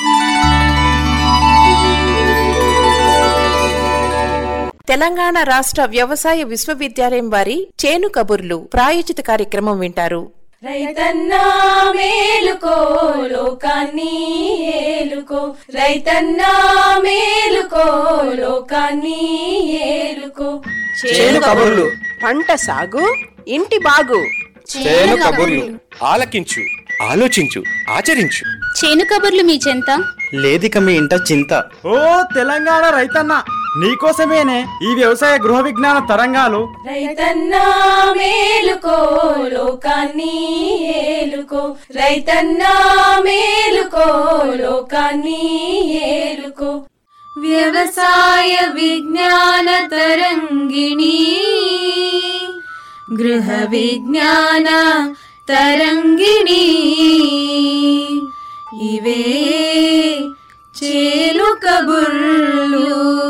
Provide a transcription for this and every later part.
తెలంగాణ రాష్ట్ర వ్యవసాయ విశ్వవిద్యాలయం వారి చేను కబుర్లు ప్రాయోజిత కార్యక్రమం వింటారు రైతన్నా మేలుకో లోకాన్ని ఏలుకో రైతన్నా మేలుకో లోకాన్ని ఏలుకో చేను కబుర్లు పంట సాగు ఇంటి బాగు చేను కబుర్లు ఆలకించు ఆలోచించు ఆచరించు చేను కబుర్లు మీ చెంత లేదిక మీ ఇంట చింత ఓ తెలంగాణ రైతన్న నీకోసమేనే ఈ వ్యవసాయ గృహ విజ్ఞాన తరంగాలు రైతన్నా మేలుకో లోకాన్ని ఏలుకో రైతన్నా మేలుకో లోకాన్ని ఏలుకో వ్యవసాయ విజ్ఞాన తరంగిణి గృహ విజ్ఞాన తరంగిణి ఇవే చేలు కబుర్లు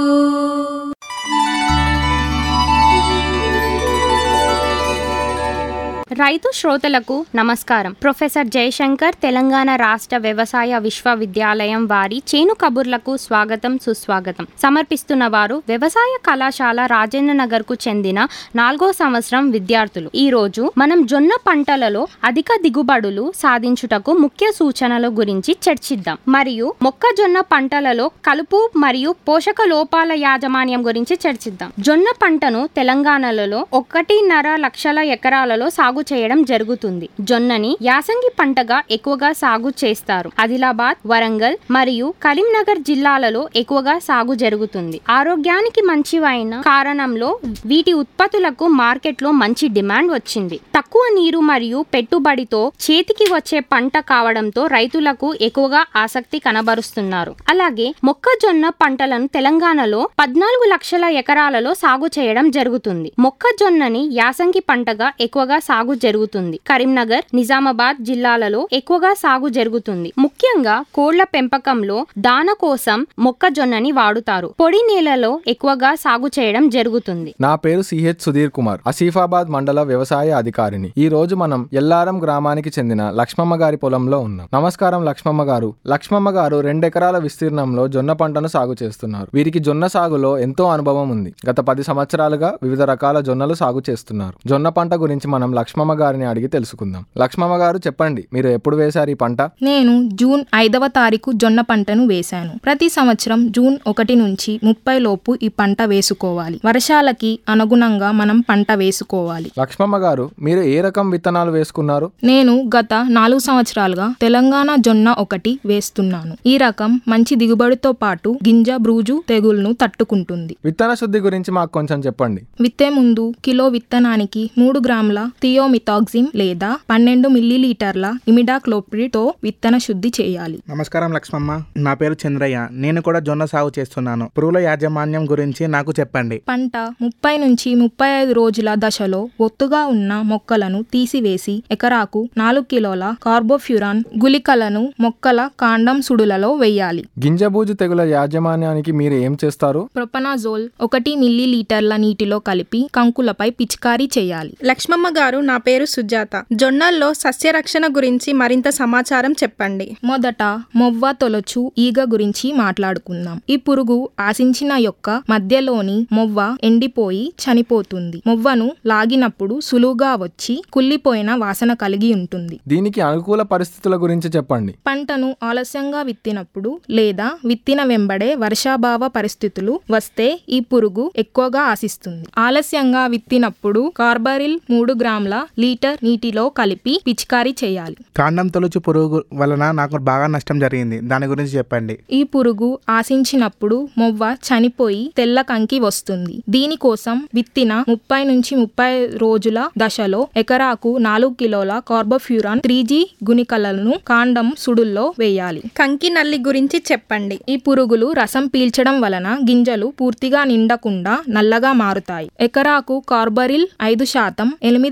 రైతు శ్రోతలకు నమస్కారం ప్రొఫెసర్ జయశంకర్ తెలంగాణ రాష్ట్ర వ్యవసాయ విశ్వవిద్యాలయం వారి చేను కబుర్లకు స్వాగతం సుస్వాగతం సమర్పిస్తున్న వారు వ్యవసాయ కళాశాల రాజేంద్ర నగర్ కు చెందిన నాలుగో సంవత్సరం విద్యార్థులు ఈ రోజు మనం జొన్న పంటలలో అధిక దిగుబడులు సాధించుటకు ముఖ్య సూచనల గురించి చర్చిద్దాం మరియు మొక్కజొన్న పంటలలో కలుపు మరియు పోషక లోపాల యాజమాన్యం గురించి చర్చిద్దాం జొన్న పంటను తెలంగాణలో ఒకటిన్నర లక్షల ఎకరాలలో సాగు చేయడం జరుగుతుంది జొన్నని యాసంగి పంటగా ఎక్కువగా సాగు చేస్తారు ఆదిలాబాద్ వరంగల్ మరియు కరీంనగర్ జిల్లాలలో ఎక్కువగా సాగు జరుగుతుంది ఆరోగ్యానికి మంచివైన కారణంలో వీటి ఉత్పత్తులకు మార్కెట్లో మంచి డిమాండ్ వచ్చింది తక్కువ నీరు మరియు పెట్టుబడితో చేతికి వచ్చే పంట కావడంతో రైతులకు ఎక్కువగా ఆసక్తి కనబరుస్తున్నారు అలాగే మొక్కజొన్న పంటలను తెలంగాణలో పద్నాలుగు లక్షల ఎకరాలలో సాగు చేయడం జరుగుతుంది మొక్కజొన్నని యాసంగి పంటగా ఎక్కువగా సాగు జరుగుతుంది కరీంనగర్ నిజామాబాద్ జిల్లాలలో ఎక్కువగా సాగు జరుగుతుంది ముఖ్యంగా కోళ్ల పెంపకంలో దాన కోసం మొక్కజొన్నని వాడుతారు పొడి నేలలో ఎక్కువగా సాగు చేయడం జరుగుతుంది నా పేరు సిహెచ్ సుధీర్ కుమార్ ఆసిఫాబాద్ మండల వ్యవసాయ అధికారిని ఈ రోజు మనం ఎల్లారం గ్రామానికి చెందిన లక్ష్మమ్మ గారి పొలంలో ఉన్నాం నమస్కారం లక్ష్మమ్మ గారు లక్ష్మమ్మ గారు రెండెకరాల విస్తీర్ణంలో జొన్న పంటను సాగు చేస్తున్నారు వీరికి జొన్న సాగులో ఎంతో అనుభవం ఉంది గత పది సంవత్సరాలుగా వివిధ రకాల జొన్నలు సాగు చేస్తున్నారు జొన్న పంట గురించి మనం లక్ష్మమ్మ గారిని అడిగి తెలుసుకుందాం లక్ష్మమ్మ గారు చెప్పండి మీరు ఎప్పుడు వేశారు ఈ పంట నేను జూన్ ఐదవ తారీఖు జొన్న పంటను వేశాను ప్రతి సంవత్సరం జూన్ ఒకటి నుంచి ముప్పై లోపు ఈ పంట వేసుకోవాలి వర్షాలకి అనుగుణంగా మనం పంట వేసుకోవాలి లక్ష్మమ్మ గారు మీరు ఏ రకం విత్తనాలు వేసుకున్నారు నేను గత నాలుగు సంవత్సరాలుగా తెలంగాణ జొన్న ఒకటి వేస్తున్నాను ఈ రకం మంచి దిగుబడితో పాటు గింజ బ్రూజు తెగుల్ను తట్టుకుంటుంది విత్తన శుద్ధి గురించి మాకు కొంచెం చెప్పండి విత్తే ముందు కిలో విత్తనానికి మూడు గ్రాముల థియోమిథాక్సిమ్ లేదా పన్నెండు మిల్లీలీటర్ల ఇమిడాక్లోప్రిడ్తో విత్తన శుద్ధి చేయాలి నమస్కారం లక్ష్మమ్మ నా పేరు చంద్రయ్య నేను కూడా జొన్న సాగు చేస్తున్నాను పురుగుల యాజమాన్యం గురించి నాకు చెప్పండి పంట ముప్పై నుంచి ముప్పై ఐదు రోజుల దశలో ఒత్తుగా ఉన్న మొక్కలను తీసివేసి ఎకరాకు నాలుగు కిలోల కార్బోఫ్యూరాన్ గుళికలను మొక్కల కాండం సుడులలో వేయాలి గింజబూజు తెగుల యాజమాన్యానికి మీరు ఏం చేస్తారు ప్రొపనాజోల్ ఒకటి మిల్లీ లీటర్ల నీటిలో కలిపి కంకులపై పిచికారీ చేయాలి లక్ష్మమ్మ గారు నా పేరు సుజాత జొన్నల్లో సస్యరక్షణ గురించి మరింత సమాచారం చెప్పండి మొదట మొవ్వ తొలచు ఈగ గురించి మాట్లాడుకుందాం ఈ పురుగు ఆశించిన యొక్క మధ్యలోని మొవ్వ ఎండిపోయి చనిపోతుంది మొవ్వను లాగినప్పుడు సులువుగా వచ్చి కుళ్ళిపోయిన వాసన కలిగి ఉంటుంది దీనికి అనుకూల పరిస్థితుల గురించి చెప్పండి పంటను ఆలస్యంగా విత్తినప్పుడు లేదా విత్తిన వెంబడే వర్షాభావ పరిస్థితులు వస్తే ఈ పురుగు ఎక్కువగా ఆశిస్తుంది ఆలస్యంగా విత్తినప్పుడు కార్బరిల్ మూడు గ్రాముల లీటర్ నీటిలో కలిపి పిచికారీ చేయాలి కాండం తొలుచు పురుగు వలన నాకు బాగా నష్టం జరిగింది దాని గురించి చెప్పండి ఈ పురుగు ఆశించినప్పుడు మొవ్వ చనిపోయి తెల్ల కంకి వస్తుంది దీనికోసం విత్తిన ముప్పై నుంచి ముప్పై రోజుల దశలో ఎకరాకు నాలుగు కిలోల కార్బోఫ్యూరాన్ త్రీ జీ గుణికలను కాండం సుడుల్లో వేయాలి కంకి నల్లి గురించి చెప్పండి ఈ పురుగులు రసం పీల్చడం వలన గింజలు పూర్తిగా నిండకుండా నల్లగా మారుతాయి ఎకరాకు కార్బరిల్ ఐదు శాతం ఎనిమిది కిలోల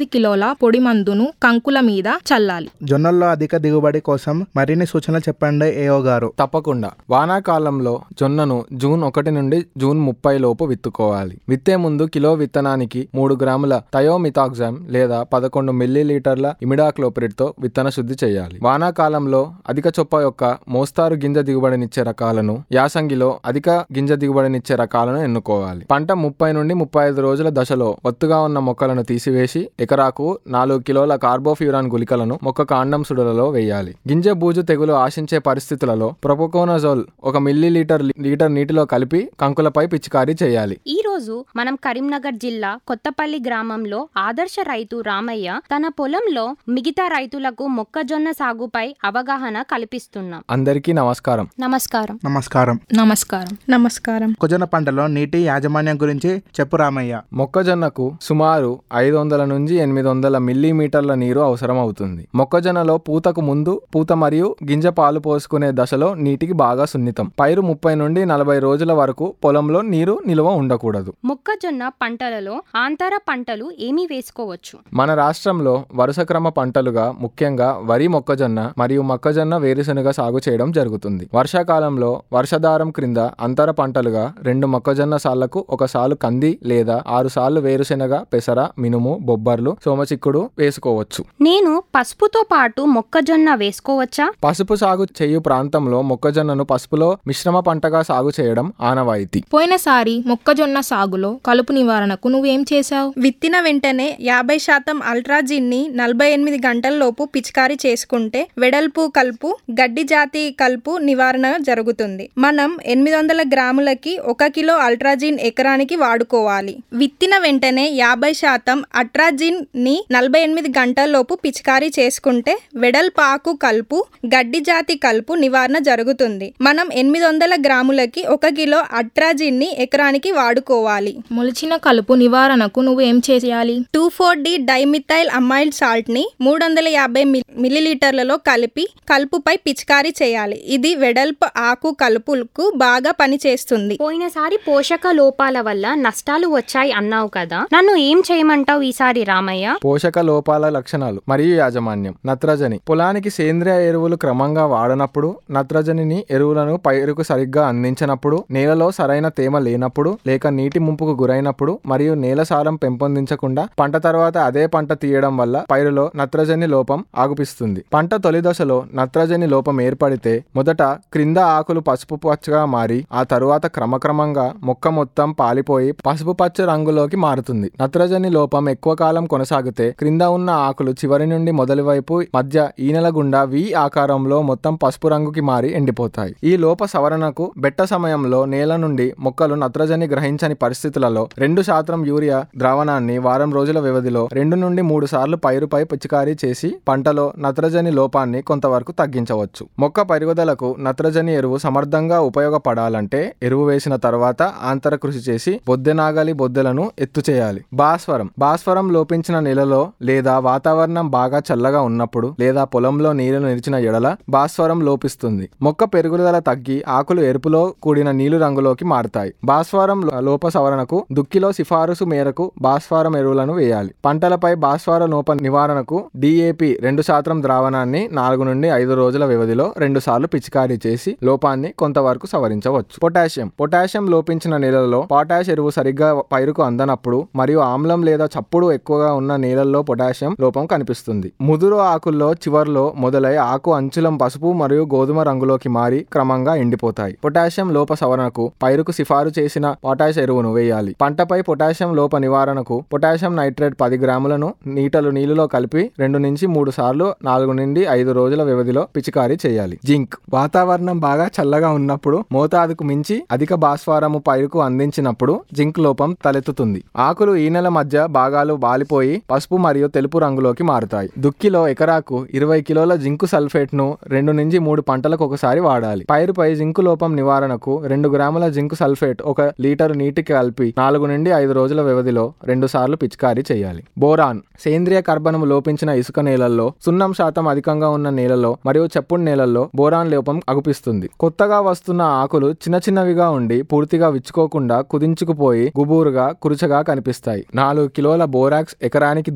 పొడి మందును కంకుల మీద చల్లాలి జొన్నల్లో అధిక దిగుబడి కోసం మరిన్ని సూచనలు చెప్పండి ఏఓ గారు తప్పకుండా వానాకాలంలో జొన్నను జూన్ ఒకటి నుండి జూన్ ముప్పై లోపు విత్తుకోవాలి విత్తే ముందు కిలో విత్తనానికి మూడు గ్రాముల థయోమితాక్సామ్ లేదా పదకొండు మిల్లీ లీటర్ల ఇమిడాక్లోపిరిడ్ తో విత్తన శుద్ధి చేయాలి వానాకాలంలో అధిక చొప్ప యొక్క మోస్తారు గింజ దిగుబడినిచ్చే రకాలను యాసంగిలో అధిక గింజ దిగుబడినిచ్చే రకాలను ఎన్నుకోవాలి పంట ముప్పై నుండి ముప్పై ఐదు రోజుల దశలో ఒత్తుగా ఉన్న మొక్కలను తీసివేసి ఎకరాకు నాలుగు కిలోల కార్బోఫ్యూరాన్ గుళికలను మొక్క కాండం సుడులలో వేయాలి గింజ బూజు తెగులు ఆశించే పరిస్థితులలో ప్రొపోకోనజోల్ ఒక మిల్లీ లీటర్ లీటర్ నీటిలో కలిపి కంకులపై పిచికారీ చేయాలి ఈ రోజు మనం కరీంనగర్ జిల్లా కొత్తపల్లి గ్రామంలో ఆదర్శ రైతు రామయ్య తన పొలంలో మిగతా రైతులకు మొక్కజొన్న సాగుపై అవగాహన కల్పిస్తున్నాం అందరికీ నమస్కారం నమస్కారం నమస్కారం నమస్కారం నమస్కారం మొక్కజొన్న పంటలో నీటి యాజమాన్యం గురించి చెప్పు రామయ్య మొక్కజొన్నకు సుమారు ఐదు వందల నుంచి ఎనిమిది వందల మిల్లీమీటర్ల నీరు అవసరం అవుతుంది మొక్కజొన్నలో పూతకు ముందు పూత మరియు గింజ పాలు పోసుకునే దశలో నీటికి బాగా సున్నితం పైరు ముప్పై నుండి నలభై రోజుల వరకు పొలంలో నీరు నిల్వ ఉండకూడదు మొక్కజొన్న పంటలలో ఆంతర పంటలు ఏమి వేసుకోవచ్చు మన రాష్ట్రంలో వరుస క్రమ పంటలుగా ముఖ్యంగా వరి మొక్కజొన్న మరియు మొక్కజొన్న వేరుశెనగ సాగు చేయడం జరుగుతుంది వర్షాకాలంలో వర్షధారం క్రింద అంతర పంటలుగా రెండు మొక్కజొన్న సాళ్లకు ఒక సాలు కంది లేదా ఆరు సార్లు వేరుశెనగ పెసర మినుము బొబ్బర్లు సోమచిక్కుడు వేసుకోవచ్చు నేను పసుపుతో పాటు మొక్కజొన్న వేసుకోవచ్చా పసుపు సాగు చేయు ప్రాంతంలో మొక్కజొన్నను పసుపులో మిశ్రమ పంటగా సాగు చేయడం ఆనవాయితీ పోయినసారి మొక్కజొన్న సాగులో కలుపు నివారణకు నువ్వేం చేశావు విత్తిన వెంటనే యాభై శాతం అల్ట్రాజిన్ ని నలభై ఎనిమిది గంటల్లోపు పిచికారీ చేసుకుంటే వెడల్పు కలుపు గడ్డి జాతి కలుపు నివారణ జరుగుతుంది మనం ఎనిమిది వందల గ్రాములకి ఒక కిలో అల్ట్రాజిన్ ఎకరానికి వాడుకోవాలి విత్తిన వెంటనే యాభై శాతం అట్రాజిన్ ని నలభై ఎనిమిది గంటల్లోపు పిచికారీ చేసుకుంటే వెడల్పాకు కలుపు గడ్డి జాతి కలుపు నివారణ జరుగుతుంది మనం ఎనిమిది వందల గ్రాములకి ఒక కిలో అట్రాజిన్ ని ఎకరానికి వాడుకోవాలి మొలిచిన కలుపు నివారణకు నువ్వేం చేయాలి two four D dimethyl amine salt ని మూడు వందల యాభై మిల్లీలీటర్లలో కలిపి కలుపుపై పిచికారీ చేయాలి ఇది వెడల్పు ఆకు కలుపులకు బాగా పనిచేస్తుంది పోయినసారి పోషక లోపాల వల్ల నష్టాలు వచ్చాయి అన్నావు కదా నన్ను ఏం చేయమంటావు ఈసారి రామయ్య పోషక లోపాల లక్షణాలు మరియు యాజమాన్యం నత్రజని పొలానికి సేంద్రియ ఎరువులు క్రమంగా వాడనప్పుడు నత్రజనిని ఎరువులను పైరుకు సరిగ్గా అందించినప్పుడు నేలలో సరైన తేమ లేనప్పుడు లేక నీటి ముంపుకు గురైనప్పుడు మరియు నేల సారం పెంపొందించకుండా పంట తర్వాత అదే పంట తీయడం వల్ల పైరులో నత్రజని లోపం ఆగుపిస్తుంది పంట తొలి దశలో నత్రజని లోపం ఏర్పడితే మొదట క్రింద ఆకులు పసుపు పచ్చగా మారి ఆ తరువాత క్రమక్రమంగా మొక్క మొత్తం పాలిపోయి పసుపు పచ్చ రంగులోకి మారుతుంది నత్రజని లోపం ఎక్కువ కాలం కొనసాగితే క్రింద ఉన్న ఆకులు చివరి నుండి మొదటి వైపు మధ్య ఈనెల గుండా వి ఆకారంలో మొత్తం పసుపు రంగుకి మారి ఎండిపోతాయి ఈ లోప సవరణకు బెట్ట సమయంలో నేల నుండి మొక్కలు నత్రజని గ్రహించని పరిస్థితులలో రెండు శాతం యూరియా ద్రావణాన్ని వారం రోజుల వ్యవధిలో రెండు నుండి మూడు సార్లు పైరుపై పిచికారీ చేసి పంటలో నత్రజని లోపాన్ని కొంతవరకు తగ్గించవచ్చు మొక్క పెరుగుదలకు నత్రజని ఎరువు సమర్థంగా ఉపయోగపడాలంటే ఎరువు వేసిన తర్వాత ఆంతర కృషి చేసి బొద్దెనాగలి బొద్దెలను ఎత్తు చేయాలి భాస్వరం భాస్వరం లోపించిన నెలలో లేదా వాతావరణం బాగా చల్లగా ఉన్నప్పుడు లేదా పొలంలో నీరు నిలిచిన ఎడల భాస్వరం లోపిస్తుంది మొక్క పెరుగుదల తగ్గి ఆకులు ఎరుపులో కూడిన నీలి రంగులోకి మారుతాయి భాస్వరం లో- లోప సవరణకు దుక్కిలో సిఫారసు మేరకు భాస్వరం ఎరువులను వేయాలి పంటలపై భాస్వర లోప నివారణకు డిఏపి రెండు శాతం ద్రావణాన్ని నాలుగు నుండి ఐదు రోజుల వ్యవధిలో రెండు సార్లు పిచికారీ చేసి లోపాన్ని కొంతవరకు సవరించవచ్చు పొటాషియం పొటాషియం లోపించిన నేలల్లో పొటాష్ ఎరువు సరిగ్గా పైరుకు అందనప్పుడు మరియు ఆమ్లం లేదా చప్పుడు ఎక్కువగా ఉన్న నేలల్లో పొటాషియం లోపం కనిపిస్తుంది ముదురు ఆకుల్లో చివర్లో మొదలై ఆకు అంచులం పసుపు మరియు గోధుమ రంగులోకి మారి క్రమంగా ఎండిపోతాయి పొటాషియం లోప సవరణకు పైరుకు సిఫారు చేసిన పొటాష్ ఎరువును వేయాలి పంటపై పొటాషియం లోప నివారణకు పొటాషియం నైట్రేట్ పది గ్రాములను నీటలు నీళ్ళలో కలిపి రెండు నుంచి మూడు సార్లు నాలుగు నుండి ఐదు రోజుల వ్యవధిలో పిచికారీ చేయాలి జింక్ వాతావరణం బాగా చల్లగా ఉన్నప్పుడు మోతాదుకు మించి అధిక భాస్వరము పైరుకు అందించినప్పుడు జింక్ లోపం తలెత్తుతుంది ఆకులు ఈనెల మధ్య భాగాలు వాలిపోయి పసుపు మరియు తెలుపు రంగులోకి మారుతాయి దుక్కిలో ఎకరాకు ఇరవై కిలోల జింకు సల్ఫేట్ ను రెండు నుంచి మూడు పంటలకు ఒకసారి వాడాలి పైరుపై జింకు లోపం నివారణకు రెండు గ్రాముల జింకు సల్ఫేట్ ఒక లీటరు నీటికి కలిపి నాలుగు నుండి ఐదు రోజుల వ్యవధిలో రెండు సార్లు పిచికారీ చేయాలి బోరాన్ సేంద్రియ కర్బనము లోపించిన ఇసుక నేలల్లో సున్నం శాతం అధికంగా ఉన్న నేలలో మరియు చెప్పుడు నేలల్లో బోరాన్ లోపం అగుపిస్తుంది కొత్తగా వస్తున్న ఆకులు చిన్న చిన్నవిగా ఉండి పూర్తిగా విచ్చుకోకుండా కుదించుకుపోయి గుబూరుగా కురుచగా కనిపిస్తాయి నాలుగు కిలోల బోరాక్స్ ఎకరానికి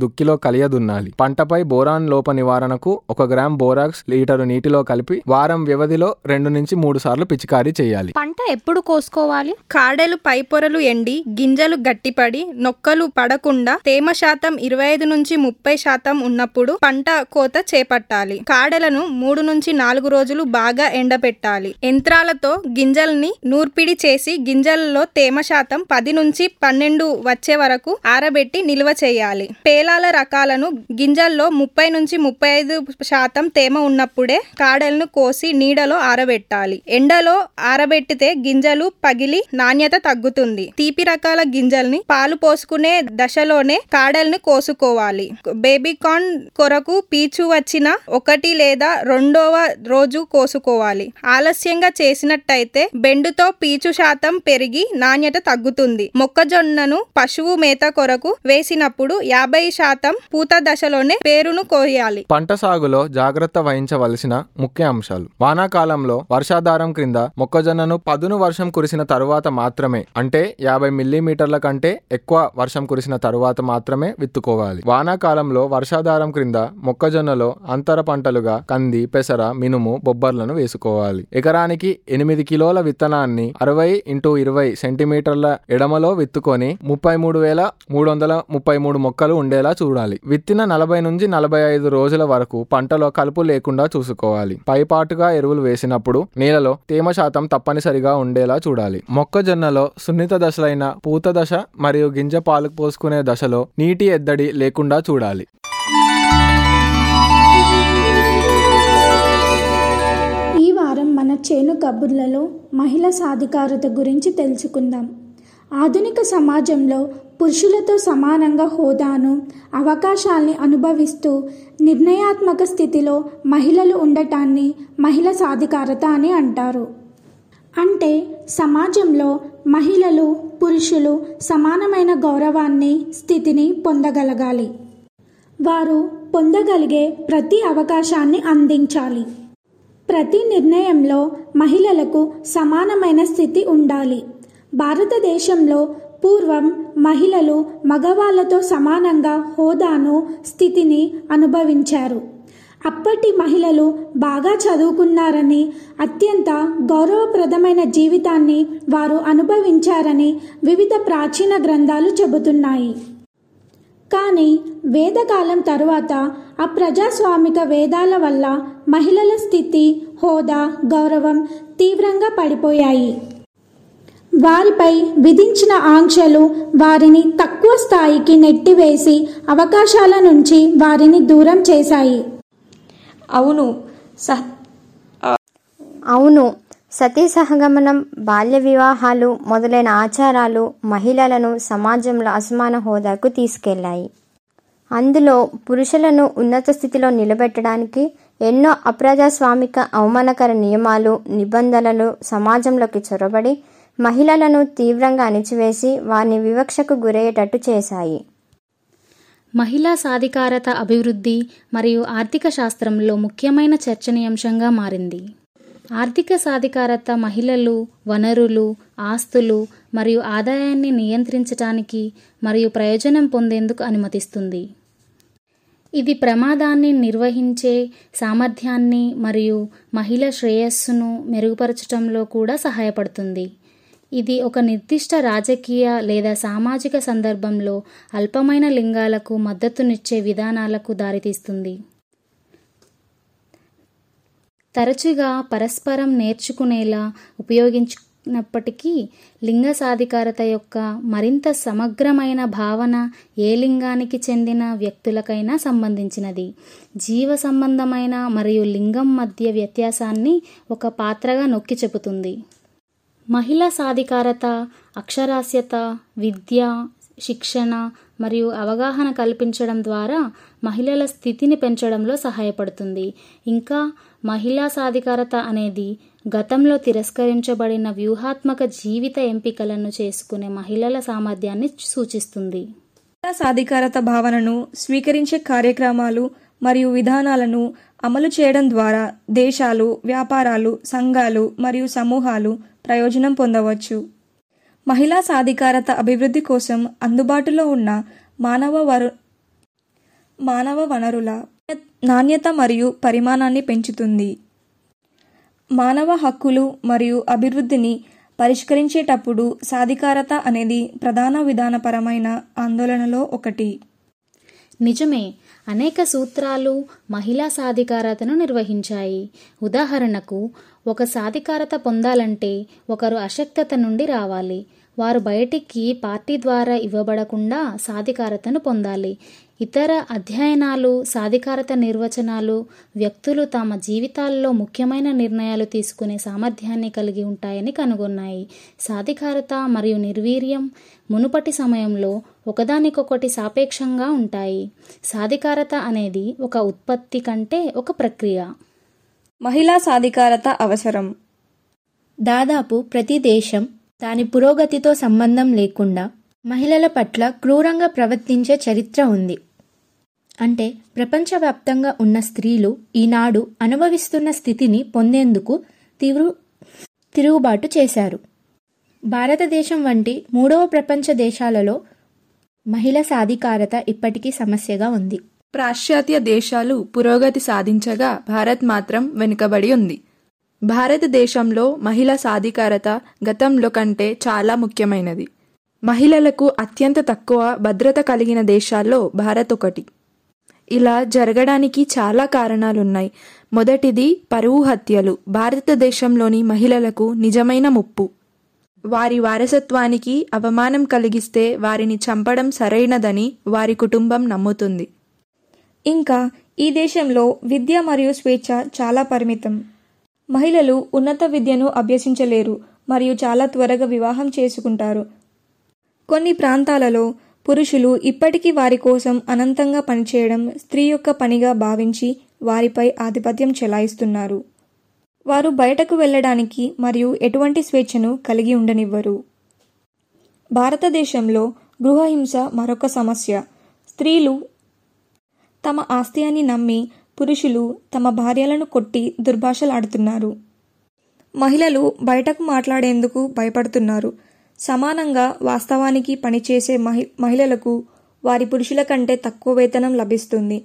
దుక్కిలో కలియదున్నాలి పంటపై బోరాన్ లోప నివారణకు ఒక గ్రామ్ బోరాక్స్ లీటరు నీటిలో కలిపి వారం వ్యవధిలో రెండు నుంచి మూడు సార్లు పిచికారీ చేయాలి పంట ఎప్పుడు కోసుకోవాలి కాడెలు పైపొరలు ఎండి గింజలు గట్టిపడి నొక్కలు పడకుండా తేమ శాతం ఇరవై ఐదు నుంచి ముప్పై శాతం ఉన్నప్పుడు పంట కోత చేపట్టాలి కాడెలను మూడు నుంచి నాలుగు రోజులు బాగా ఎండబెట్టాలి యంత్రాలతో గింజల్ని నూర్పిడి చేసి గింజలలో తేమ శాతం పది నుంచి పన్నెండు వచ్చే వరకు ఆరబెట్టి నిల్వ చేయాలి పేలాల రకాలను గింజల్లో ముప్పై నుంచి ముప్పై ఐదు శాతం తేమ ఉన్నప్పుడే కాడలను కోసి నీడలో ఆరబెట్టాలి ఎండలో ఆరబెట్టితే గింజలు పగిలి నాణ్యత తగ్గుతుంది తీపి రకాల గింజల్ని పాలు పోసుకునే దశలోనే కాడల్ని కోసుకోవాలి బేబీ కార్న్ కొరకు పీచు వచ్చిన ఒకటి లేదా రెండవ రోజు కోసుకోవాలి ఆలస్యంగా చేసినట్టయితే బెండుతో పీచు శాతం పెరిగి నాణ్యత తగ్గుతుంది మొక్కజొన్నను పశువు మేత కొరకు వేసినప్పుడు యాభై శాతం పూత దశలోనే పేరును కోయాలి పంట సాగులో జాగ్రత్త వహించవలసిన ముఖ్య అంశాలు వానాకాలంలో వర్షాధారం క్రింద మొక్కజొన్నను పదును వర్షం కురిసిన తరువాత మాత్రమే అంటే యాభై మిల్లీమీటర్ల కంటే ఎక్కువ వర్షం కురిసిన తరువాత మాత్రమే విత్తుకోవాలి వానాకాలంలో వర్షాధారం క్రింద మొక్కజొన్నలో అంతర పంటలుగా కంది పెసర మినుము బొబ్బర్లను వేసుకోవాలి ఎకరానికి ఎనిమిది కిలోల విత్తనాన్ని అరవై ఇంటూ ఇరవై సెంటీమీటర్ల ఎడమలో విత్తుకొని ముప్పై మూడు వేల మూడు వందల ముప్పై మూడు మొక్కలు ఉండేలా చూడాలి విత్తిన నలభై నుంచి నలభై ఐదు రోజుల వరకు పంటలో కలుపు లేకుండా చూసుకోవాలి పైపాటుగా ఎరువులు వేసినప్పుడు నేలలో తేమ శాతం తప్పనిసరిగా ఉండేలా చూడాలి మొక్కజొన్నలో సున్నిత దశలైన పూత దశ మరియు గింజ పాలు పోసుకునే దశలో నీటి ఎద్దడి లేకుండా చూడాలి ఈ వారం మన చేను కబుర్లలో మహిళా సాధికారత గురించి తెలుసుకుందాం ఆధునిక సమాజంలో పురుషులతో సమానంగా హోదాను అవకాశాల్ని అనుభవిస్తూ నిర్ణయాత్మక స్థితిలో మహిళలు ఉండటాన్ని మహిళా సాధికారత అని అంటారు అంటే సమాజంలో మహిళలు పురుషులు సమానమైన గౌరవాన్ని స్థితిని పొందగలగాలి వారు పొందగలిగే ప్రతి అవకాశాన్ని అందించాలి ప్రతి నిర్ణయంలో మహిళలకు సమానమైన స్థితి ఉండాలి భారతదేశంలో పూర్వం మహిళలు మగవాళ్ళతో సమానంగా హోదాను స్థితిని అనుభవించారు అప్పటి మహిళలు బాగా చదువుకున్నారని అత్యంత గౌరవప్రదమైన జీవితాన్ని వారు అనుభవించారని వివిధ ప్రాచీన గ్రంథాలు చెబుతున్నాయి కానీ వేదకాలం తరువాత అప్రజాస్వామిక వేదాల వల్ల మహిళల స్థితి హోదా గౌరవం తీవ్రంగా పడిపోయాయి వారిపై విధించిన ఆంక్షలు వారిని తక్కువ స్థాయికి నెట్టివేసి అవకాశాల నుంచి వారిని దూరం చేశాయి అవును సహ అవును సతీ సహగమనం బాల్య వివాహాలు మొదలైన ఆచారాలు మహిళలను సమాజంలో అసమాన హోదాకు తీసుకెళ్లాయి అందులో పురుషులను ఉన్నత స్థితిలో నిలబెట్టడానికి ఎన్నో అప్రజాస్వామిక అవమానకర నియమాలు నిబంధనలు సమాజంలోకి చొరబడి మహిళలను తీవ్రంగా అణిచివేసి వారిని వివక్షకు గురయ్యేటట్టు చేశాయి మహిళా సాధికారత అభివృద్ధి మరియు ఆర్థిక శాస్త్రంలో ముఖ్యమైన చర్చనీయాంశంగా మారింది ఆర్థిక సాధికారత మహిళలు వనరులు ఆస్తులు మరియు ఆదాయాన్ని నియంత్రించటానికి మరియు ప్రయోజనం పొందేందుకు అనుమతిస్తుంది ఇది ప్రమాదాన్ని నిర్వహించే సామర్థ్యాన్ని మరియు మహిళ శ్రేయస్సును మెరుగుపరచడంలో కూడా సహాయపడుతుంది ఇది ఒక నిర్దిష్ట రాజకీయ లేదా సామాజిక సందర్భంలో అల్పమైన లింగాలకు మద్దతునిచ్చే విధానాలకు దారితీస్తుంది తరచుగా పరస్పరం నేర్చుకునేలా ఉపయోగించినప్పటికీ లింగ సాధికారత యొక్క మరింత సమగ్రమైన భావన ఏ లింగానికి చెందిన వ్యక్తులకైనా సంబంధించినది జీవ సంబంధమైన మరియు లింగం మధ్య వ్యత్యాసాన్ని ఒక పాత్రగా నొక్కి చెబుతుంది మహిళా సాధికారత అక్షరాస్యత విద్య శిక్షణ మరియు అవగాహన కల్పించడం ద్వారా మహిళల స్థితిని పెంచడంలో సహాయపడుతుంది ఇంకా మహిళా సాధికారత అనేది గతంలో తిరస్కరించబడిన వ్యూహాత్మక జీవిత ఎంపికలను చేసుకునే మహిళల సామర్థ్యాన్ని సూచిస్తుంది సాధికారత భావనను స్వీకరించే కార్యక్రమాలు మరియు విధానాలను అమలు చేయడం ద్వారా దేశాలు వ్యాపారాలు సంఘాలు మరియు సమూహాలు ప్రయోజనం పొందవచ్చు మహిళా సాధికారత అభివృద్ధి కోసం అందుబాటులో ఉన్న మానవ వరు మానవ వనరుల నాణ్యత మరియు పరిమాణాన్ని పెంచుతుంది మానవ హక్కులు మరియు అభివృద్ధిని పరిష్కరించేటప్పుడు సాధికారత అనేది ప్రధాన విధానపరమైన ఆందోళనలో ఒకటి నిజమే అనేక సూత్రాలు మహిళా సాధికారతను నిర్వహించాయి ఉదాహరణకు ఒక సాధికారత పొందాలంటే ఒకరు అశక్తత నుండి రావాలి వారు బయటికి పార్టీ ద్వారా ఇవ్వబడకుండా సాధికారతను పొందాలి ఇతర అధ్యయనాలు సాధికారత నిర్వచనాలు వ్యక్తులు తమ జీవితాల్లో ముఖ్యమైన నిర్ణయాలు తీసుకునే సామర్థ్యాన్ని కలిగి ఉంటాయని కనుగొన్నాయి సాధికారత మరియు నిర్వీర్యం మునుపటి సమయంలో ఒకదానికొకటి సాపేక్షంగా ఉంటాయి సాధికారత అనేది ఒక ఉత్పత్తి కంటే ఒక ప్రక్రియ మహిళా సాధికారత అవసరం దాదాపు ప్రతి దేశం దాని పురోగతితో సంబంధం లేకుండా మహిళల పట్ల క్రూరంగా ప్రవర్తించే చరిత్ర ఉంది అంటే ప్రపంచవ్యాప్తంగా ఉన్న స్త్రీలు ఈనాడు అనుభవిస్తున్న స్థితిని పొందేందుకు తీవ్ర తిరుగుబాటు చేశారు భారతదేశం వంటి మూడవ ప్రపంచ దేశాలలో మహిళా సాధికారత ఇప్పటికీ సమస్యగా ఉంది పాశ్చాత్య దేశాలు పురోగతి సాధించగా భారత్ మాత్రం వెనుకబడి ఉంది భారతదేశంలో మహిళా సాధికారత గతంలో కంటే చాలా ముఖ్యమైనది మహిళలకు అత్యంత తక్కువ భద్రత కలిగిన దేశాల్లో భారత్ ఒకటి ఇలా జరగడానికి చాలా కారణాలున్నాయి మొదటిది పరువు హత్యలు భారతదేశంలోని మహిళలకు నిజమైన ముప్పు వారి వారసత్వానికి అవమానం కలిగిస్తే వారిని చంపడం సరైనదని వారి కుటుంబం నమ్ముతుంది ఇంకా ఈ దేశంలో విద్య మరియు స్వేచ్ఛ చాలా పరిమితం మహిళలు ఉన్నత విద్యను అభ్యసించలేరు మరియు చాలా త్వరగా వివాహం చేసుకుంటారు కొన్ని ప్రాంతాలలో పురుషులు ఇప్పటికీ వారి కోసం అనంతంగా పనిచేయడం స్త్రీ యొక్క పనిగా భావించి వారిపై ఆధిపత్యం చెలాయిస్తున్నారు వారు బయటకు వెళ్ళడానికి మరియు ఎటువంటి స్వేచ్ఛను కలిగి ఉండనివ్వరు భారతదేశంలో గృహహింస మరొక సమస్య స్త్రీలు తమ ఆస్తి అని నమ్మి పురుషులు తమ భార్యలను కొట్టి దుర్భాషలాడుతున్నారు మహిళలు బయటకు మాట్లాడేందుకు భయపడుతున్నారు సమానంగా వాస్తవానికి పనిచేసే మహి మహిళలకు వారి పురుషుల కంటే తక్కువ వేతనం లభిస్తుంది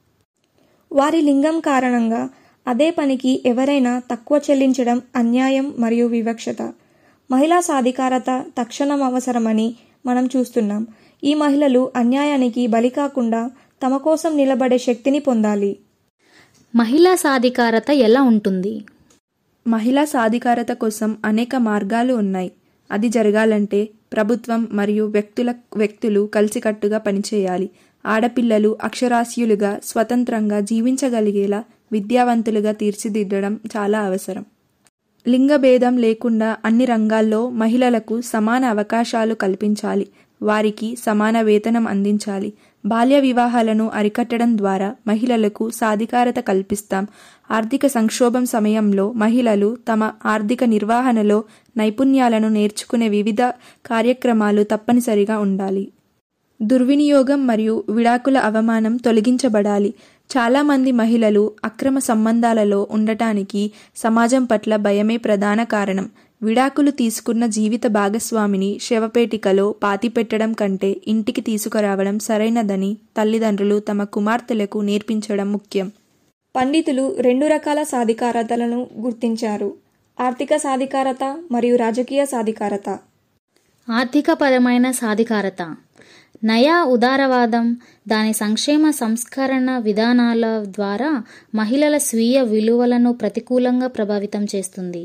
వారి లింగం కారణంగా అదే పనికి ఎవరైనా తక్కువ చెల్లించడం అన్యాయం మరియు వివక్షత మహిళా సాధికారత తక్షణం అవసరమని మనం చూస్తున్నాం ఈ మహిళలు అన్యాయానికి బలి కాకుండా తమ కోసం నిలబడే శక్తిని పొందాలి మహిళా సాధికారత ఎలా ఉంటుంది మహిళా సాధికారత కోసం అనేక మార్గాలు ఉన్నాయి అది జరగాలంటే ప్రభుత్వం మరియు వ్యక్తుల వ్యక్తులు కలిసికట్టుగా పనిచేయాలి ఆడపిల్లలు అక్షరాస్యులుగా స్వతంత్రంగా జీవించగలిగేలా విద్యావంతులుగా తీర్చిదిద్దడం చాలా అవసరం లింగ భేదం లేకుండా అన్ని రంగాల్లో మహిళలకు సమాన అవకాశాలు కల్పించాలి వారికి సమాన వేతనం అందించాలి బాల్య వివాహాలను అరికట్టడం ద్వారా మహిళలకు సాధికారత కల్పిస్తాం ఆర్థిక సంక్షోభం సమయంలో మహిళలు తమ ఆర్థిక నిర్వహణలో నైపుణ్యాలను నేర్చుకునే వివిధ కార్యక్రమాలు తప్పనిసరిగా ఉండాలి దుర్వినియోగం మరియు విడాకుల అవమానం తొలగించబడాలి చాలామంది మహిళలు అక్రమ సంబంధాలలో ఉండటానికి సమాజం పట్ల భయమే ప్రధాన కారణం విడాకులు తీసుకున్న జీవిత భాగస్వామిని శవపేటికలో పాతిపెట్టడం కంటే ఇంటికి తీసుకురావడం సరైనదని తల్లిదండ్రులు తమ కుమార్తెలకు నేర్పించడం ముఖ్యం పండితులు రెండు రకాల సాధికారతలను గుర్తించారు ఆర్థిక సాధికారత మరియు రాజకీయ సాధికారత ఆర్థికపరమైన సాధికారత నయా ఉదారవాదం దాని సంక్షేమ సంస్కరణ విధానాల ద్వారా మహిళల స్వీయ విలువలను ప్రతికూలంగా ప్రభావితం చేస్తుంది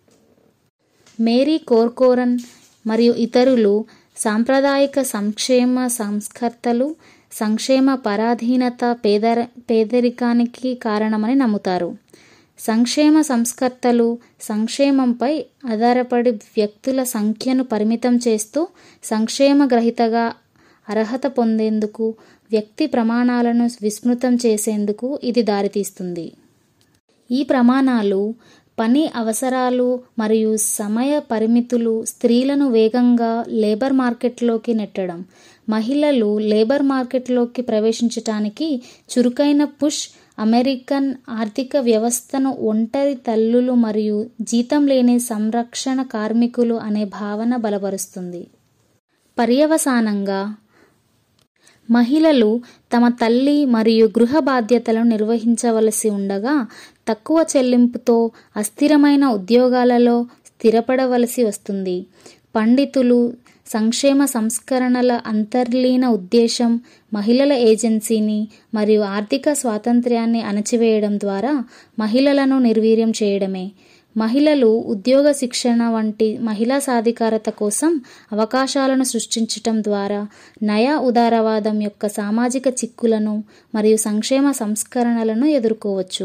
మేరీ కోర్కోరన్ మరియు ఇతరులు సాంప్రదాయిక సంక్షేమ సంస్కర్తలు సంక్షేమ పరాధీనత పేదర పేదరికానికి కారణమని నమ్ముతారు సంక్షేమ సంస్కర్తలు సంక్షేమంపై ఆధారపడి వ్యక్తుల సంఖ్యను పరిమితం చేస్తూ సంక్షేమ గ్రహీతగా అర్హత పొందేందుకు వ్యక్తి ప్రమాణాలను విస్మృతం చేసేందుకు ఇది దారితీస్తుంది ఈ ప్రమాణాలు పని అవసరాలు మరియు సమయ పరిమితులు స్త్రీలను వేగంగా లేబర్ మార్కెట్లోకి నెట్టడం మహిళలు లేబర్ మార్కెట్లోకి ప్రవేశించటానికి చురుకైన పుష్ అమెరికన్ ఆర్థిక వ్యవస్థను ఒంటరి తల్లులు మరియు జీతం లేని సంరక్షణ కార్మికులు అనే భావన బలపరుస్తుంది పర్యవసానంగా మహిళలు తమ తల్లి మరియు గృహ బాధ్యతలను నిర్వహించవలసి ఉండగా తక్కువ చెల్లింపుతో అస్థిరమైన ఉద్యోగాలలో స్థిరపడవలసి వస్తుంది పండితులు సంక్షేమ సంస్కరణల అంతర్లీన ఉద్దేశం మహిళల ఏజెన్సీని మరియు ఆర్థిక స్వాతంత్ర్యాన్ని అణచివేయడం ద్వారా మహిళలను నిర్వీర్యం చేయడమే మహిళలు ఉద్యోగ శిక్షణ వంటి మహిళా సాధికారత కోసం అవకాశాలను సృష్టించటం ద్వారా నయా ఉదారవాదం యొక్క సామాజిక చిక్కులను మరియు సంక్షేమ సంస్కరణలను ఎదుర్కోవచ్చు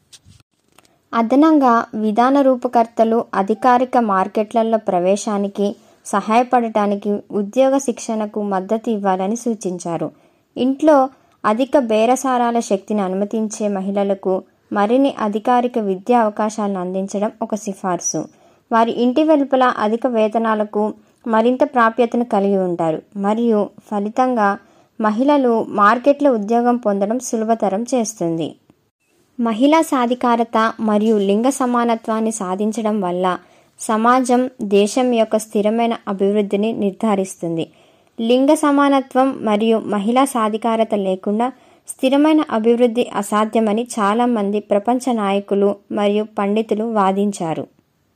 అదనంగా విధాన రూపకర్తలు అధికారిక మార్కెట్లలో ప్రవేశానికి సహాయపడటానికి ఉద్యోగ శిక్షణకు మద్దతు ఇవ్వాలని సూచించారు ఇంట్లో అధిక బేరసారాల శక్తిని అనుమతించే మహిళలకు మరిన్ని అధికారిక విద్యా అవకాశాలను అందించడం ఒక సిఫార్సు వారి ఇంటి వెలుపల అధిక వేతనాలకు మరింత ప్రాప్యతను కలిగి ఉంటారు మరియు ఫలితంగా మహిళలు మార్కెట్లో ఉద్యోగం పొందడం సులభతరం చేస్తుంది మహిళా సాధికారత మరియు లింగ సమానత్వాన్ని సాధించడం వల్ల సమాజం దేశం యొక్క స్థిరమైన అభివృద్ధిని నిర్ధారిస్తుంది లింగ సమానత్వం మరియు మహిళా సాధికారత లేకుండా స్థిరమైన అభివృద్ధి అసాధ్యమని చాలామంది ప్రపంచ నాయకులు మరియు పండితులు వాదించారు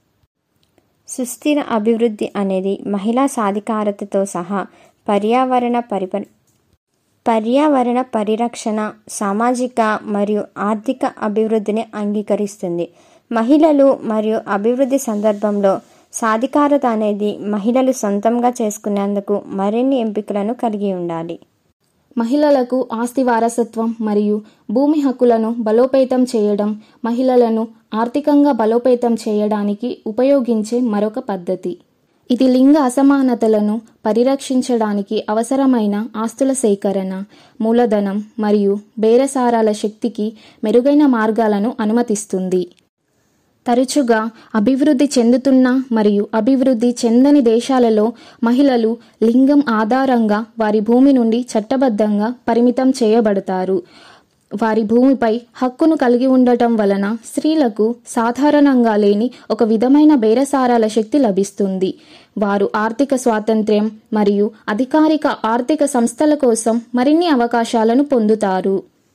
సుస్థిర అభివృద్ధి అనేది మహిళా సాధికారతతో సహా పర్యావరణ పరిప పర్యావరణ పరిరక్షణ సామాజిక మరియు ఆర్థిక అభివృద్ధిని అంగీకరిస్తుంది మహిళలు మరియు అభివృద్ధి సందర్భంలో సాధికారత అనేది మహిళలు సొంతంగా చేసుకునేందుకు మరిన్ని ఎంపికలను కలిగి ఉండాలి మహిళలకు ఆస్తి వారసత్వం మరియు భూమి హక్కులను బలోపేతం చేయడం మహిళలను ఆర్థికంగా బలోపేతం చేయడానికి ఉపయోగించే మరొక పద్ధతి ఇది లింగ అసమానతలను పరిరక్షించడానికి అవసరమైన ఆస్తుల సేకరణ మూలధనం మరియు బేరసారాల శక్తికి మెరుగైన మార్గాలను అనుమతిస్తుంది తరచుగా అభివృద్ధి చెందుతున్న మరియు అభివృద్ధి చెందని దేశాలలో మహిళలు లింగం ఆధారంగా వారి భూమి నుండి చట్టబద్ధంగా పరిమితం చేయబడతారు వారి భూమిపై హక్కును కలిగి ఉండటం వలన స్త్రీలకు సాధారణంగా లేని ఒక విధమైన బేరసారాల శక్తి లభిస్తుంది వారు ఆర్థిక స్వాతంత్ర్యం మరియు అధికారిక ఆర్థిక సంస్థల కోసం మరిన్ని అవకాశాలను పొందుతారు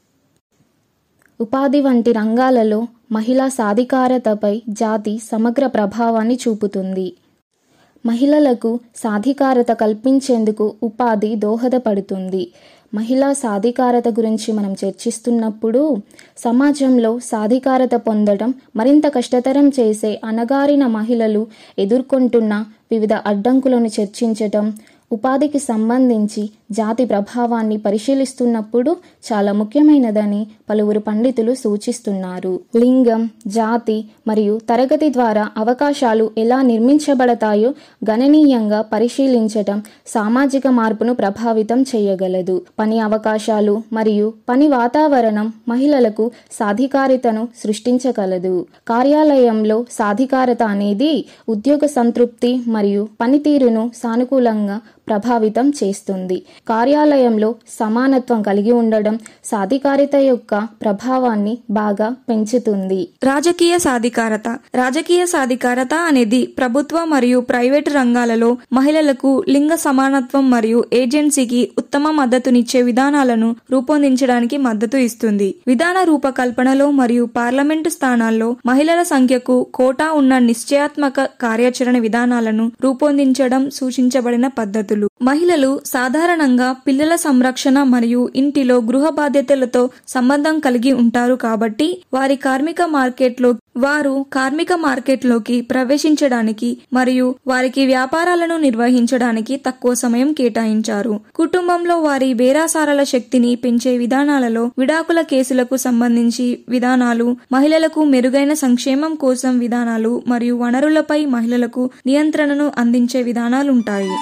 ఉపాధి వంటి రంగాలలో మహిళా సాధికారతపై జాతి సమగ్ర ప్రభావాన్ని చూపుతుంది మహిళలకు సాధికారత కల్పించేందుకు ఉపాధి దోహదపడుతుంది మహిళా సాధికారత గురించి మనం చర్చిస్తున్నప్పుడు సమాజంలో సాధికారత పొందడం మరింత కష్టతరం చేసే అణగారిన మహిళలు ఎదుర్కొంటున్న వివిధ అడ్డంకులను చర్చించటం ఉపాధికి సంబంధించి జాతి ప్రభావాన్ని పరిశీలిస్తున్నప్పుడు చాలా ముఖ్యమైనదని పలువురు పండితులు సూచిస్తున్నారు లింగం జాతి మరియు తరగతి ద్వారా అవకాశాలు ఎలా నిర్మించబడతాయో గణనీయంగా పరిశీలించటం సామాజిక మార్పును ప్రభావితం చేయగలదు పని అవకాశాలు మరియు పని వాతావరణం మహిళలకు సాధికారితను సృష్టించగలదు కార్యాలయంలో సాధికారత అనేది ఉద్యోగ సంతృప్తి మరియు పనితీరును సానుకూలంగా ప్రభావితం చేస్తుంది కార్యాలయంలో సమానత్వం కలిగి ఉండడం సాధికారిత యొక్క ప్రభావాన్ని బాగా పెంచుతుంది రాజకీయ సాధికారత రాజకీయ సాధికారత అనేది ప్రభుత్వ మరియు ప్రైవేటు రంగాలలో మహిళలకు లింగ సమానత్వం మరియు ఏజెన్సీకి ఉత్తమ మద్దతునిచ్చే విధానాలను రూపొందించడానికి మద్దతు ఇస్తుంది విధాన రూపకల్పనలో మరియు పార్లమెంటు స్థానాల్లో మహిళల సంఖ్యకు కోటా ఉన్న నిశ్చయాత్మక కార్యాచరణ విధానాలను రూపొందించడం సూచించబడిన పద్ధతులు మహిళలు సాధారణంగా పిల్లల సంరక్షణ మరియు ఇంటిలో గృహ బాధ్యతలతో సంబంధం కలిగి ఉంటారు కాబట్టి వారి కార్మిక మార్కెట్లో వారు కార్మిక మార్కెట్లోకి ప్రవేశించడానికి మరియు వారికి వ్యాపారాలను నిర్వహించడానికి తక్కువ సమయం కేటాయించారు కుటుంబంలో వారి బేరాసారాల శక్తిని పెంచే విధానాలలో విడాకుల కేసులకు సంబంధించి విధానాలు మహిళలకు మెరుగైన సంక్షేమం కోసం విధానాలు మరియు వనరులపై మహిళలకు నియంత్రణను అందించే విధానాలుంటాయి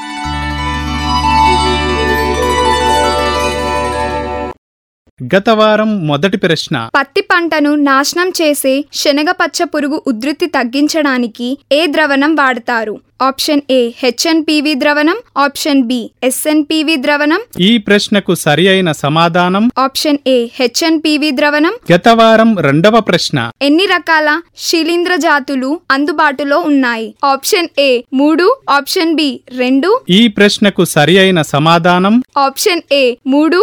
గత వారం మొదటి ప్రశ్న పత్తి పంటను నాశనం చేసే శనగపచ్చ పురుగు ఉధృతి తగ్గించడానికి ఏ ద్రవణం వాడతారు ఆప్షన్ ఏ హెచ్ఎన్పివి ద్రవణం ఆప్షన్ బి ఎస్ఎన్పివి ద్రవణం ఈ ప్రశ్నకు సరి అయిన సమాధానం ఆప్షన్ ఏ హెచ్ఎన్పివి ద్రవణం గత వారం రెండవ ప్రశ్న ఎన్ని రకాల శిలీంద్ర జాతులు అందుబాటులో ఉన్నాయి ఆప్షన్ ఏ మూడు ఆప్షన్ బి రెండు ఈ ప్రశ్నకు సరి అయిన సమాధానం ఆప్షన్ ఏ మూడు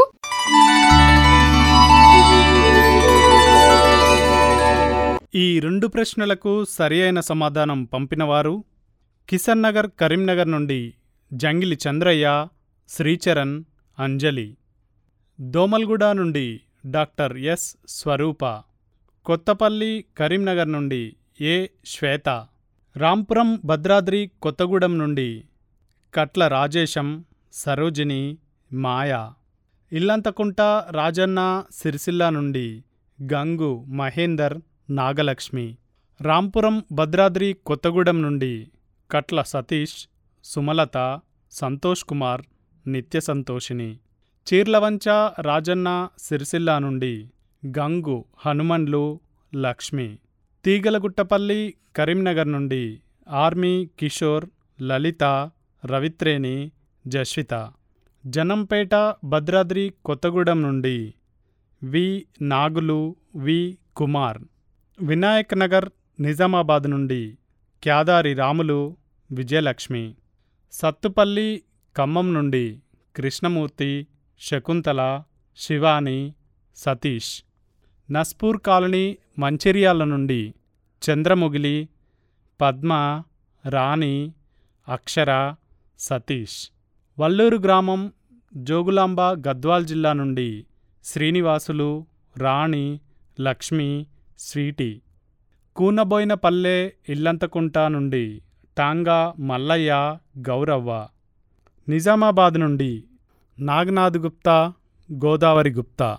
ఈ రెండు ప్రశ్నలకు సరి అయిన సమాధానం పంపినవారు కిషన్ నగర్ కరీంనగర్ నుండి జంగిలి చంద్రయ్య శ్రీచరణ్ అంజలి దోమల్గూడ నుండి డాక్టర్ ఎస్ స్వరూప కొత్తపల్లి కరీంనగర్ నుండి ఏ శ్వేత రాంపురం భద్రాద్రి కొత్తగూడెం నుండి కట్ల రాజేశం సరోజిని మాయా ఇల్లంతకుంట రాజన్న సిరిసిల్ల నుండి గంగు మహేందర్ నాగలక్ష్మి రాంపురం భద్రాద్రి కొత్తగూడెం నుండి కట్ల సతీష్ సుమలత సంతోష్ కుమార్ నిత్య సంతోషిని చీర్లవంచ రాజన్న సిరిసిల్ల నుండి గంగు హనుమన్లు లక్ష్మి తీగలగుట్టపల్లి కరీంనగర్ నుండి ఆర్మీ కిషోర్ లలిత రవిత్రేణి జస్విత జనంపేట భద్రాద్రి కొత్తగూడెం నుండి వి నాగులు వి కుమార్ వినాయక్ నగర్ నిజామాబాద్ నుండి క్యాదారి రాములు విజయలక్ష్మి సత్తుపల్లి ఖమ్మం నుండి కృష్ణమూర్తి శకుంతల శివాని సతీష్ నస్పూర్ కాలనీ మంచిర్యాల నుండి చంద్రముగిలి పద్మ రాణి అక్షర సతీష్ వల్లూరు గ్రామం జోగులాంబ గద్వాల్ జిల్లా నుండి శ్రీనివాసులు రాణి లక్ష్మి స్వీటీ కూనబోయినపల్లె ఇల్లంతకుంట నుండి టాంగా మల్లయ్య గౌరవ్వ నిజామాబాద్ నుండి నాగనాథ్ గుప్తా గోదావరి గుప్తా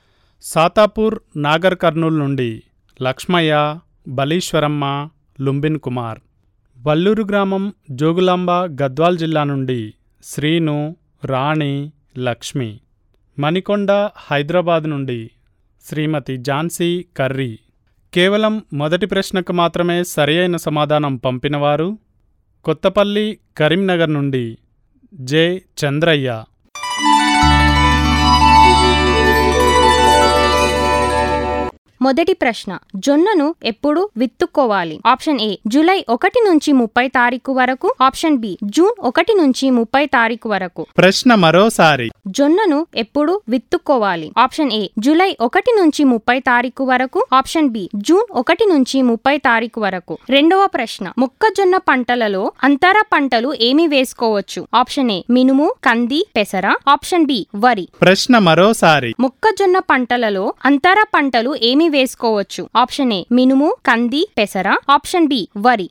సాతాపూర్ నాగర్ కర్నూల్ నుండి లక్ష్మయ్య బలీశ్వరమ్మ లుంబిన్ కుమార్ వల్లూరు గ్రామం జోగులాంబ గద్వాల్ జిల్లా నుండి శ్రీను రాణి లక్ష్మి మణికొండ హైదరాబాద్ నుండి శ్రీమతి ఝాన్సీ కర్రీ కేవలం మొదటి ప్రశ్నకు మాత్రమే సరియైన సమాధానం పంపినవారు కొత్తపల్లి కరీంనగర్ నుండి జె చంద్రయ్య మొదటి ప్రశ్న జొన్నను ఎప్పుడు విత్తుకోవాలి ఆప్షన్ ఏ జూలై ఒకటి నుంచి ముప్పై తారీఖు వరకు ఆప్షన్ బి జూన్ ఒకటి నుంచి ముప్పై తారీఖు వరకు ప్రశ్న మరోసారి జొన్నను ఎప్పుడు విత్తుకోవాలి ఆప్షన్ ఏ జూలై ఒకటి నుంచి ముప్పై తారీఖు వరకు ఆప్షన్ బి జూన్ ఒకటి నుంచి ముప్పై తారీఖు వరకు రెండవ ప్రశ్న మొక్కజొన్న పంటలలో అంతర పంటలు ఏమి వేసుకోవచ్చు ఆప్షన్ ఏ మినుము కంది పెసర ఆప్షన్ బి వరి ప్రశ్న మరోసారి మొక్కజొన్న పంటలలో అంతర పంటలు ఏమి వేసుకోవచ్చు ఆప్షన్ ఏ మినుము కంది పెసర ఆప్షన్ బి వరి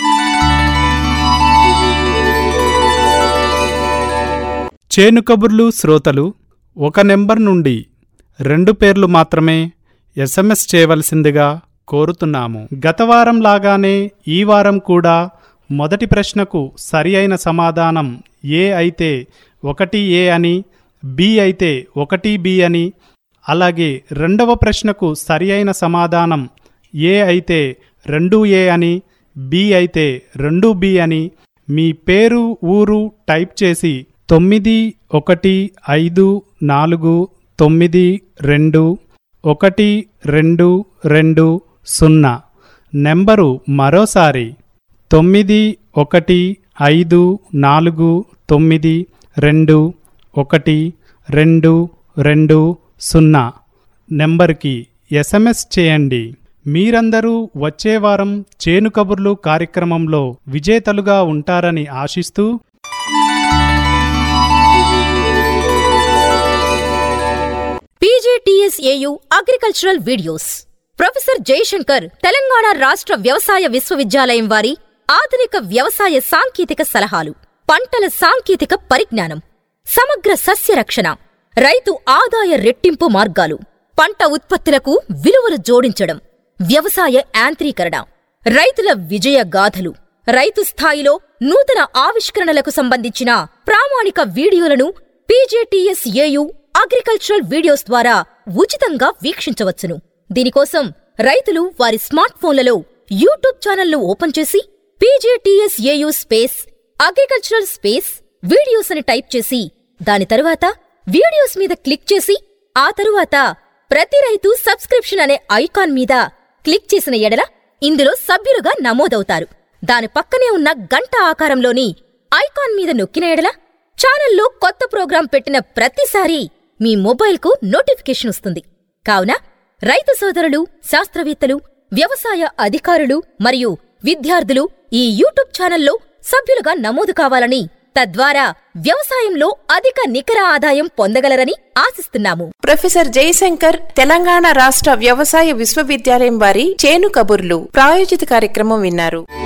చేను కబుర్లు శ్రోతలు ఒక నెంబర్ నుండి రెండు పేర్లు మాత్రమే ఎస్ఎంఎస్ చేయవలసిందిగా కోరుతున్నాము గత వారం లాగానే ఈ వారం కూడా మొదటి ప్రశ్నకు సరి అయిన సమాధానం ఏ అయితే ఒకటి ఏ అని బి అయితే ఒకటి బి అని అలాగే రెండవ ప్రశ్నకు సరి అయిన సమాధానం ఏ అయితే రెండు ఏ అని బి అయితే రెండు బి అని మీ పేరు ఊరు టైప్ చేసి తొమ్మిది ఒకటి ఐదు నాలుగు తొమ్మిది రెండు ఒకటి రెండు రెండు సున్నా నెంబరు మరోసారి తొమ్మిది ఒకటి ఐదు నాలుగు తొమ్మిది రెండు ఒకటి రెండు రెండు సున్నా నెంబర్కి ఎస్ఎంఎస్ చేయండి మీరందరూ వచ్చే వారం చేను కబుర్లు కార్యక్రమంలో విజేతలుగా ఉంటారని ఆశిస్తూ PGTSAU agricultural videos professor Jayashankar Telangana రాష్ట్ర వ్యవసాయ విశ్వవిద్యాలయం వారి ఆధునిక వ్యవసాయ సాంకేతిక సలహాలు పంటల సాంకేతిక పరిజ్ఞానం సమగ్ర సస్య రక్షణ రైతు ఆదాయ రెట్టింపు మార్గాలు పంట ఉత్పత్తులకు విలువలు జోడించడం వ్యవసాయ యాంత్రీకరణ రైతుల విజయ గాథలు రైతు స్థాయిలో నూతన ఆవిష్కరణలకు సంబంధించిన ప్రామాణిక వీడియోలను పీజేటీఎస్ఏయు అగ్రికల్చరల్ వీడియోస్ ద్వారా ఉచితంగా వీక్షించవచ్చును దీనికోసం రైతులు వారి స్మార్ట్ ఫోన్లలో యూట్యూబ్ ఛానల్ను ఓపెన్ చేసి PJTSAU space agricultural space videos అని టైప్ చేసి దాని తరువాత వీడియోస్ మీద క్లిక్ చేసి ఆ తరువాత ప్రతి రైతు సబ్స్క్రిప్షన్ అనే ఐకాన్ మీద క్లిక్ చేసిన ఎడల ఇందులో సభ్యులుగా నమోదవుతారు దాని పక్కనే ఉన్న గంట ఆకారంలోని ఐకాన్ మీద నొక్కిన ఎడల ఛానల్లో కొత్త ప్రోగ్రాం పెట్టిన ప్రతిసారి మీ మొబైల్కు నోటిఫికేషన్ వస్తుంది కావున రైతు సోదరులు శాస్త్రవేత్తలు వ్యవసాయ అధికారులు మరియు విద్యార్థులు ఈ యూట్యూబ్ ఛానల్లో సభ్యులుగా నమోదు కావాలని తద్వారా వ్యవసాయంలో అధిక నికర ఆదాయం పొందగలరని ఆశిస్తున్నాము ప్రొఫెసర్ జయశంకర్ తెలంగాణ రాష్ట్ర వ్యవసాయ విశ్వవిద్యాలయం వారి చేను కబుర్లు ప్రాయోజిత కార్యక్రమం విన్నారు